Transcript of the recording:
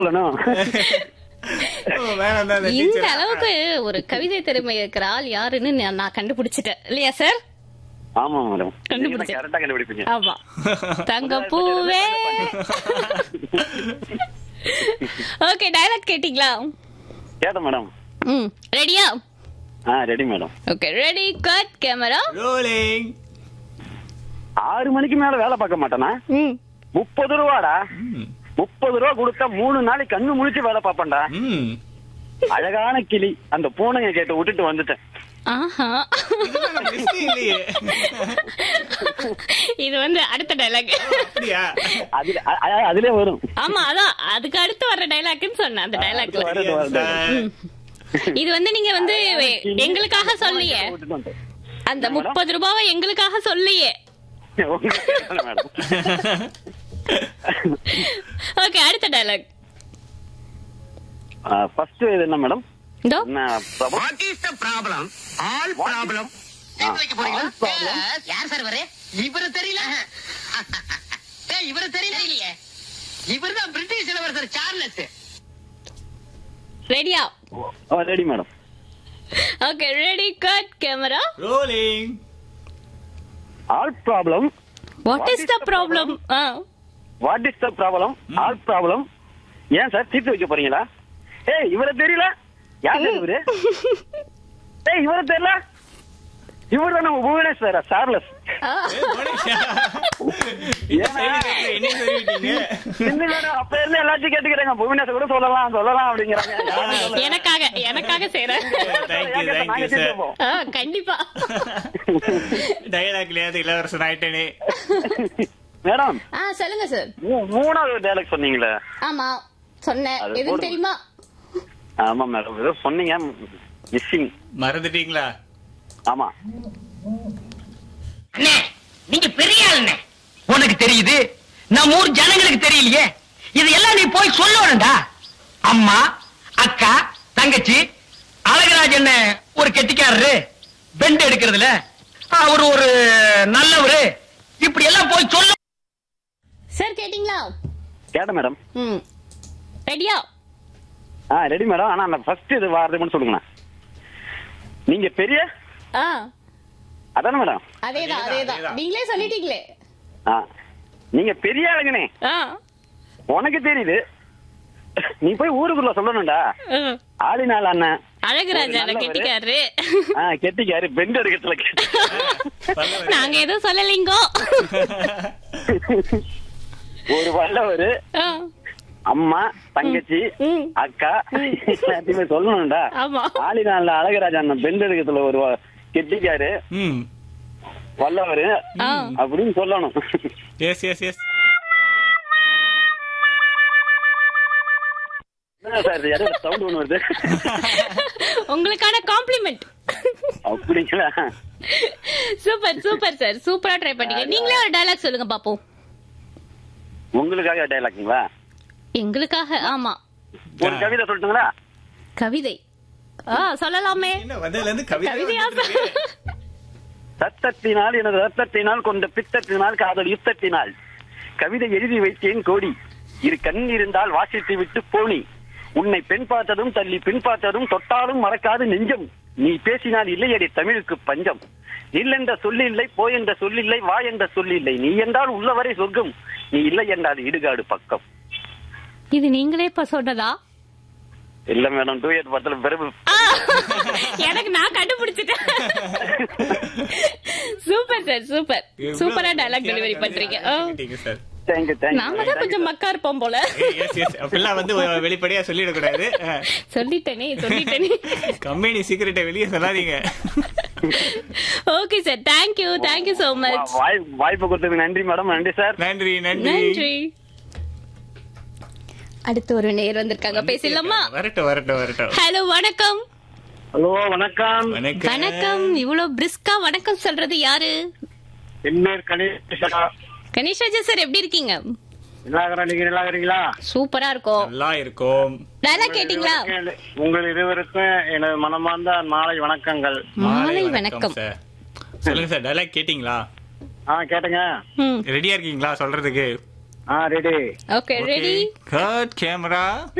சொல்லணும் ஓ, வேணாம் தான் இந்த இந்த teacher. அளவுக்கு ஒரு கவிதை திறமை இருக்கிற ஆள் யாருன்னு நான் நான் கண்டுபிடிச்சிட்டேன் இல்லையா சார் ஆமா மேடம் கண்டுபிடிச்சேன். கரெக்டா கண்டுபிடிப்பீங்க ஆமா தங்க பூவே ஓகே டயலாக் கேட்டிங்களா கேட்டேன் மேடம் ம் ரெடியா ஆ ready madam okay ready cut camera Rolling. ஆறு மணிக்கு மேல வேலை பார்க்க மாட்டேனா ம் முப்பது ரூபாடா ம். முப்பது ரூபா கொடுத்தா மூணு நாளைக்கு கண்ணு முழிச்சு வேலை பார்ப்பேன்டா ம். அழகான கிளி அந்த பூனைய கேட்டு விட்டுட்டு வந்துட்டேன் ஆஹா இதுதான் நம்ம list ஏ இல்லையே. இது வந்து அடுத்த டைலாக் அப்படியா? அதுல அ- அ- அதுலயே வரும் ஆமா அதான் அதுக்கு அடுத்து வர்ற டைலாக்னு சொன்னேன் அந்த டைலாக்ல வருது, வருது. Sir. இது வந்து நீங்க வந்து எங்களுக்காக சொல்லியே விட்டுட்டு வந்துட்டேன். அந்த முப்பது ரூபாவை எங்களுக்காக சொல்லியே உங்களுக்கு கேட்டேன் மேடம் ஓகே அடுத்த டைலாக் ஃபர்ஸ்ட் இது என்ன மேடம் இதோ என்ன Prabhu? What is the problem all problem தீர்த்து வைக்க போறீங்களா All problem? Yes. யார் சார் இவரு இவரு தெரியல ஏய், இவரு தெரியல இல்லையே இவரு தான் பிரிட்டிஷ் இளவரசர் சார்லஸ் ரெடியா ஆ, ready madam okay ready cut camera Rolling. All problem what is the problem what is the problem all problem ஏன் சார் தீர்த்து வைக்க போறீங்களா ஏய் இவரை தெரியல யார் சார் இவரு ஏய் இவரை தெரியல இவர் தான் நம்ம புவனேஸ்வர சார்லஸ் ஏய், மனுஷா. இந்த செய்தி கேட்கல, என்ன சொல்லிட்டீங்க? இன்னும் அப்ப இருந்து எல்லாத்தையும் கேட்டுக்கிறேங்க புவனேஸ்வர் கூட சொல்லலாம் சொல்லலாம் அப்படிங்கிறாங்க எனக்காக எனக்காக செய்றேன் Thank you, thank you, sir. ஆ, கண்டிப்பா டயலாக்லயாவது இளவரசன் ஆயிட்டேனே மேடம் ஆ சொல்லுங்க சார் மூ- மூணாவது டைலாக் சொன்னீங்களே ஆமா சொன்னேன் அது எதுவும் போடுங்க. தெரியுமா ஆமா மேடம் ஏதோ சொன்னீங்க மிஸ்ஸிங் மறந்துட்டீங்களா ஆமா அண்ணே நீங்க பெரிய ஆளுண்ணே உனக்கு தெரியுது நம்ம ஊர் ஜனங்களுக்கு தெரியலையே இதெல்லாம் நீ போய் சொல்லணும்டா அம்மா அக்கா தங்கச்சி அழகராஜன் ஒரு கெட்டிக்காரரு பெண்ட் எடுக்கிறதுல அவரு ஒரு நல்லவரு இப்படி எல்லாம் போய் சொல்ல சார் கேட்டிங்களா கேட்டேன் மேடம் ம் ரெடியா ஆ ரெடி மேடம் ஆனா அந்த ஃபர்ஸ்ட் இது வாரது மட்டும் சொல்லுங்கண்ணா நீங்க பெரிய ஆ அதானே மேடம் அதேதான் அதேதான், அதேதான் அதேதான். நீங்களே சொல்லிட்டீங்களே ஆ நீங்க பெரிய ஆளுங்கண்ணே ஆ உனக்கு தெரியுது நீ போய் ஊருக்குள்ள சொல்லணும்டா ம். ஆளினாள் அண்ணன் அழகுராஜா ஒரு நல்லவரு. கெட்டிக்காரு ஆ கெட்டிக்காரு பெண்ட் எடுக்கிறதுல கெட்டி. வல்லவரே. நாங்க எதுவும் சொல்லலைங்கோ ஒரு வல்லவரு ஆ, அம்மா தங்கச்சி ம். அக்கா எல்லாத்தையுமே சொல்லணும்டா ஆமா ஆளினாள் அழகராஜா அண்ணன் பெண்ட் எடுக்கிறதுல ஒரு வ- கெட்டிக்காரு ம் வல்லவரு ஆ. அப்படின்னு சொல்லணும் எஸ் எஸ் எஸ் என்ன சார் யாரோ சவுண்ட் ஒண்ணு வருது உங்களுக்கான காம்ப்ளிமெண்ட் அப்படிங்களா சூப்பர் சூப்பர் சார் சூப்பரா ட்ரை பண்ணீங்க நீங்களே ஒரு டயலாக் சொல்லுங்க பாப்போம் உங்களுக்காக டைலாக்குங்களா எங்களுக்காக ஆமா ஒரு கவிதை சொல்லட்டுங்களா கவிதை ஆ சொல்லலாமே என்ன வந்ததுல இருந்து கவிதை கவிதையா வந்துட்டு இருக்கு. ரத்தத்தினால் எனது ரத்தத்தினால் கொண்ட பித்தத்தினால் காதல் யுத்தத்தினால் கவிதை எழுதி வைத்தேன் கோடி இரு கண் இருந்தால் வாசித்து விட்டு போனி உன்னை பெண் பார்த்ததும் தள்ளி பின் பார்த்ததும் தொட்டாலும் மறக்காது நெஞ்சம் நீ பேசினால் இல்லையடி தமிழுக்கு பஞ்சம் நில் என்ற சொல்லில்லை போய் என்ற சொல்லில்லை வா என்ற சொல்லில்லை நீ என்றால் உள்ளவரை சொர்க்கம் நீ இல்லை என்றால் இடுகாடு பக்கம் இது நீங்களே இப்ப சொன்னதா இல்ல மேடம் டூ இயர் படத்துல பிறகு ஆ, எனக்கு நான் கண்டுபிடிச்சிட்டேன் சூப்பர் சார் சூப்பர் எவ்வளவு சூப்பரா டயலாக் ஈஸியான டெலிவரி கவிதை பண்றீங்க கேட்டீங்க சார் தேங்க்யூ நாம தான் கொஞ்சம் மக்கா இருப்போம் போல எஸ் எஸ் அப்படிலாம் வந்து வெளிப்படையா சொல்லிடக்கூடாது சொல்லிட்டேனே சொல்லிட்டேனே கம்பெனி சீக்கிரட்டை வெளியே சொல்லாதீங்க okay sir thank you thank you so much வாய்ப்பு கொடுத்ததுக்கு நன்றி மேடம் நன்றி சார் நன்றி நன்றி நன்றி அடுத்து ஒரு நேர் வந்திருக்காங்க பேசலாமா வரட்டும் வரட்டும் வரட்டும் ஹலோ வணக்கம் ஹலோ வணக்கம் வணக்கம் வணக்கம் இவ்வளவு பிரிஸ்கா வணக்கம் சொல்றது யாரு என் பேர் கணேஷா கணேஷ்ராஜா சார் எப்படி இருக்கீங்க நிலாகரா நீங்க நிலாகரீங்களா சூப்பரா இருக்கும் நல்லா இருக்கும் டயலாக் கேட்டீங்களா உங்கள் இருவருக்கும் எனது மனமார்ந்த மாலை வணக்கங்கள் மாலை வணக்கம் சார் சொல்லுங்க சார் டைலாக் கேட்டிங்களா ஆ கேட்டுங்க ம் ரெடியா இருக்கீங்களா சொல்றதுக்கு ஆ ready okay ready cut camera